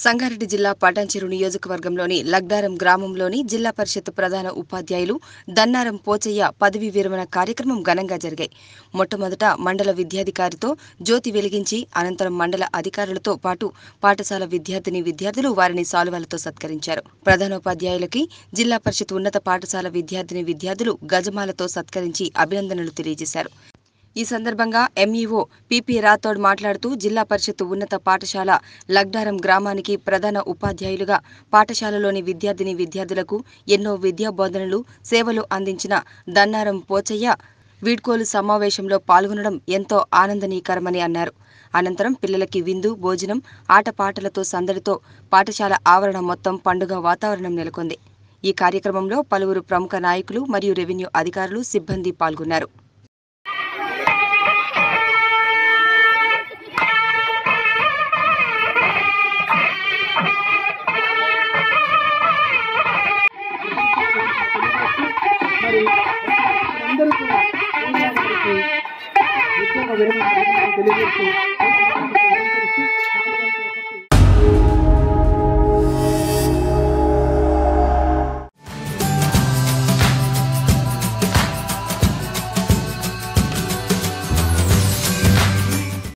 సంగారెడ్డి జిల్లా పటాన్చెరు నియోజకవర్గంలోని లగ్దారం గ్రామంలోని జిల్లా పరిషత్ ప్రధాన ఉపాధ్యాయులు దన్నారం పోచయ్య పదవీ విరమణ కార్యక్రమం ఘనంగా జరిగాయి మొట్టమొదట మండల విద్యాధికారితో జ్యోతి వెలిగించి అనంతరం మండల అధికారులతో పాటు పాఠశాల విద్యార్థిని విద్యార్థులు వారిని సాలువాలతో సత్కరించారు ప్రధానోపాధ్యాయులకి జిల్లా పరిషత్ ఉన్నత పాఠశాల విద్యార్థిని విద్యార్థులు గజమాలతో సత్కరించి అభినందనలు తెలియజేశారు ఈ సందర్భంగా ఎంఈఓ పిపి రాథోడ్ మాట్లాడుతూ జిల్లా పరిషత్ ఉన్నత పాఠశాల లగ్డారం గ్రామానికి ప్రధాన ఉపాధ్యాయులుగా పాఠశాలలోని విద్యార్థిని విద్యార్థులకు ఎన్నో విద్యా బోధనలు సేవలు అందించిన దన్నారం పోచయ్య వీడ్కోలు సమావేశంలో పాల్గొనడం ఎంతో ఆనందనీయకరమని అన్నారు అనంతరం పిల్లలకి విందు భోజనం ఆటపాటలతో సందడితో పాఠశాల ఆవరణ మొత్తం పండుగ వాతావరణం నెలకొంది ఈ కార్యక్రమంలో పలువురు ప్రముఖ నాయకులు మరియు రెవెన్యూ అధికారులు సిబ్బంది పాల్గొన్నారు మరి అందరూ కూడా అందరికీ ఉద్యోగ విరమణ తెలియజేస్తూ